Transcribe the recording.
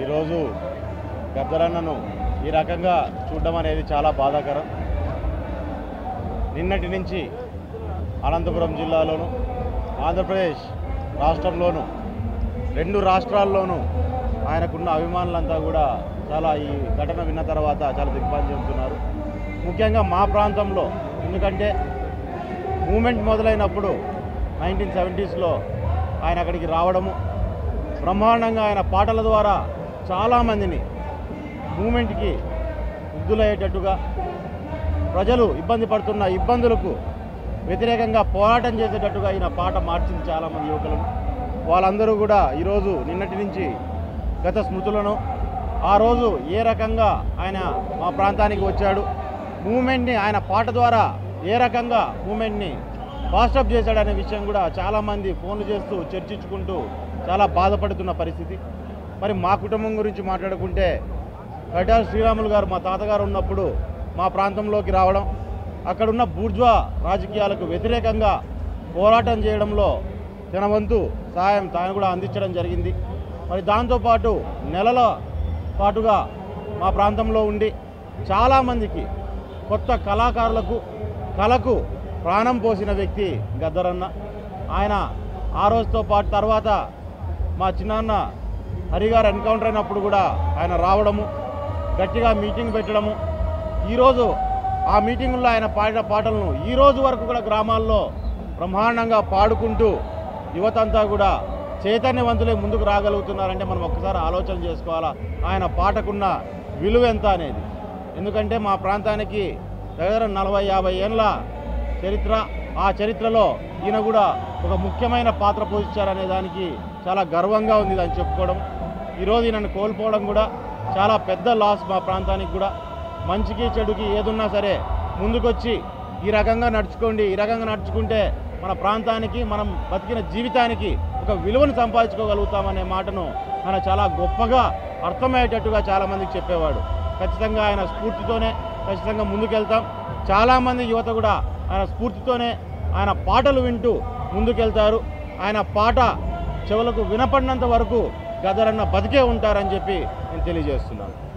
ఈరోజు గద్దరన్నను ఈ రకంగా చూడడం అనేది చాలా బాధాకరం నిన్నటి నుంచి అనంతపురం జిల్లాలోను ఆంధ్రప్రదేశ్ రాష్ట్రంలోను రెండు రాష్ట్రాల్లోనూ ఆయనకున్న అభిమానులంతా కూడా చాలా ఈ ఘటన విన్న తర్వాత చాలా దిగ్భ్రాంతి చెందుతున్నారు ముఖ్యంగా మా ప్రాంతంలో ఎందుకంటే మూమెంట్ మొదలైనప్పుడు నైన్టీన్ సెవెంటీస్లో ఆయన అక్కడికి రావడము బ్రహ్మాండంగా ఆయన పాటల ద్వారా చాలామందిని మూమెంట్కి వృద్ధులయ్యేటట్టుగా ప్రజలు ఇబ్బంది పడుతున్న ఇబ్బందులకు వ్యతిరేకంగా పోరాటం చేసేటట్టుగా ఈయన పాట మార్చింది చాలామంది యువకులను వాళ్ళందరూ కూడా ఈరోజు నిన్నటి నుంచి గత స్మృతులను ఆ రోజు ఏ రకంగా ఆయన మా ప్రాంతానికి వచ్చాడు మూమెంట్ని ఆయన పాట ద్వారా ఏ రకంగా మూమెంట్ని ఫాస్టప్ చేశాడనే విషయం కూడా చాలామంది ఫోన్లు చేస్తూ చర్చించుకుంటూ చాలా బాధపడుతున్న పరిస్థితి మరి మా కుటుంబం గురించి మాట్లాడుకుంటే కటార్ శ్రీరాములు గారు మా తాతగారు ఉన్నప్పుడు మా ప్రాంతంలోకి రావడం అక్కడున్న బూర్జ్వా రాజకీయాలకు వ్యతిరేకంగా పోరాటం చేయడంలో తన వంతు సహాయం తాను కూడా అందించడం జరిగింది మరి దాంతోపాటు నెలల పాటుగా మా ప్రాంతంలో ఉండి చాలామందికి కొత్త కళాకారులకు కళకు ప్రాణం పోసిన వ్యక్తి గద్దరన్న ఆయన ఆ రోజుతో పాటు తర్వాత మా చిన్నాన్న హరిగారు ఎన్కౌంటర్ అయినప్పుడు కూడా ఆయన రావడము గట్టిగా మీటింగ్ పెట్టడము ఈరోజు ఆ మీటింగుల్లో ఆయన పాడిన పాటలను ఈ రోజు వరకు కూడా గ్రామాల్లో బ్రహ్మాండంగా పాడుకుంటూ యువతంతా కూడా చైతన్యవంతులే ముందుకు రాగలుగుతున్నారంటే మనం ఒక్కసారి ఆలోచన చేసుకోవాలా ఆయన పాటకున్న విలువ ఎంత అనేది ఎందుకంటే మా ప్రాంతానికి దగ్గర నలభై యాభై ఏళ్ళ చరిత్ర ఆ చరిత్రలో ఈయన కూడా ఒక ముఖ్యమైన పాత్ర పోషించారనే దానికి చాలా గర్వంగా ఉంది దాన్ని చెప్పుకోవడం ఈరోజు ఈయనను కోల్పోవడం కూడా చాలా పెద్ద లాస్ మా ప్రాంతానికి కూడా మంచికి చెడుకి ఏదున్నా సరే ముందుకొచ్చి ఈ రకంగా నడుచుకోండి ఈ రకంగా నడుచుకుంటే మన ప్రాంతానికి మనం బతికిన జీవితానికి ఒక విలువను సంపాదించుకోగలుగుతామనే మాటను ఆయన చాలా గొప్పగా అర్థమయ్యేటట్టుగా చాలామందికి చెప్పేవాడు ఖచ్చితంగా ఆయన స్ఫూర్తితోనే ఖచ్చితంగా ముందుకెళ్తాం చాలామంది యువత కూడా ఆయన స్ఫూర్తితోనే ఆయన పాటలు వింటూ ముందుకెళ్తారు ఆయన పాట చెవులకు వినపడినంత వరకు గదరన్న బతికే ఉంటారని చెప్పి నేను తెలియజేస్తున్నాను